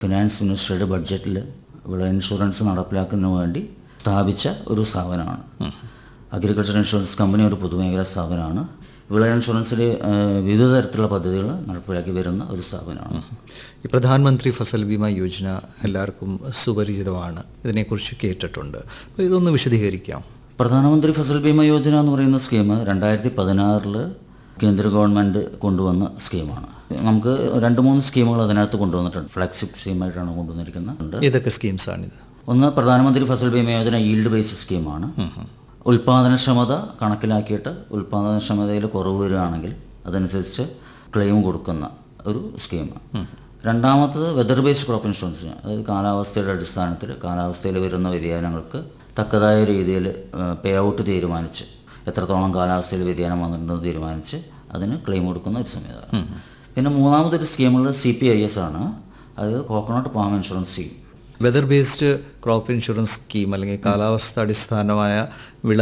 finance മിനിസ്ട്രിയുടെ ബഡ്ജറ്റിൽ വിള insurance നടപ്പിലാക്കുന്നതിന് വേണ്ടി സ്ഥാപിച്ച ഒരു സ്ഥാപനമാണ് അഗ്രികൾച്ചർ ഇൻഷുറൻസ് കമ്പനി ഒരു പൊതുമേഖലാ സ്ഥാപനമാണ് വിള ഇൻഷുറൻസിൽ വിവിധ തരത്തിലുള്ള പദ്ധതികൾ നടപ്പിലാക്കി വരുന്ന ഒരു സ്ഥാപനമാണ് ഈ പ്രധാനമന്ത്രി ഫസൽ ബീമ യോജന എല്ലാവർക്കും സുപരിചിതമാണ് ഇതിനെക്കുറിച്ച് കേട്ടിട്ടുണ്ട് അപ്പോൾ ഇതൊന്ന് വിശദീകരിക്കാം പ്രധാനമന്ത്രി ഫസൽ ബീമ യോജന എന്ന് പറയുന്ന സ്കീം രണ്ടായിരത്തി പതിനാറിൽ കേന്ദ്ര ഗവൺമെൻറ് കൊണ്ടുവന്ന സ്കീമാണ് നമുക്ക് രണ്ട് മൂന്ന് സ്കീമുകൾ അതിനകത്ത് കൊണ്ടുവന്നിട്ടുണ്ട് ഫ്ലാഗ്ഷിപ്പ് സ്കീമായിട്ടാണ് കൊണ്ടുവന്നിരിക്കുന്നത് ഏതൊക്കെ സ്കീംസാണിത് ഒന്ന് പ്രധാനമന്ത്രി ഫസൽ ബീമ യോജന ഈൽഡ് ബേസ്ഡ് സ്കീമാണ് ഉൽപാദനക്ഷമത കണക്കിലാക്കിയിട്ട് ഉൽപാദനക്ഷമതയിൽ കുറവ് വരികയാണെങ്കിൽ അതനുസരിച്ച് ക്ലെയിം കൊടുക്കുന്ന ഒരു സ്കീം രണ്ടാമത്തത് വെതർ ബേസ്ഡ് ക്രോപ്പ് ഇൻഷുറൻസ് അതായത് കാലാവസ്ഥയുടെ അടിസ്ഥാനത്തിൽ കാലാവസ്ഥയിൽ വരുന്ന വ്യതിയാനങ്ങൾക്ക് തക്കതായ രീതിയിൽ പേ ഔട്ട് തീരുമാനിച്ച് എത്രത്തോളം കാലാവസ്ഥയിൽ വ്യതിയാനം വന്നിട്ടുണ്ടെന്ന് തീരുമാനിച്ച് അതിന് ക്ലെയിം കൊടുക്കുന്ന ഒരു സംവിധാനം പിന്നെ മൂന്നാമതൊരു സ്കീമുള്ളത് സി പി ഐ എസ് ആണ് അത് coconut palm insurance scheme weather based crop insurance scheme അല്ലെങ്കിൽ കാലാവസ്ഥ അടിസ്ഥാനമായ വിള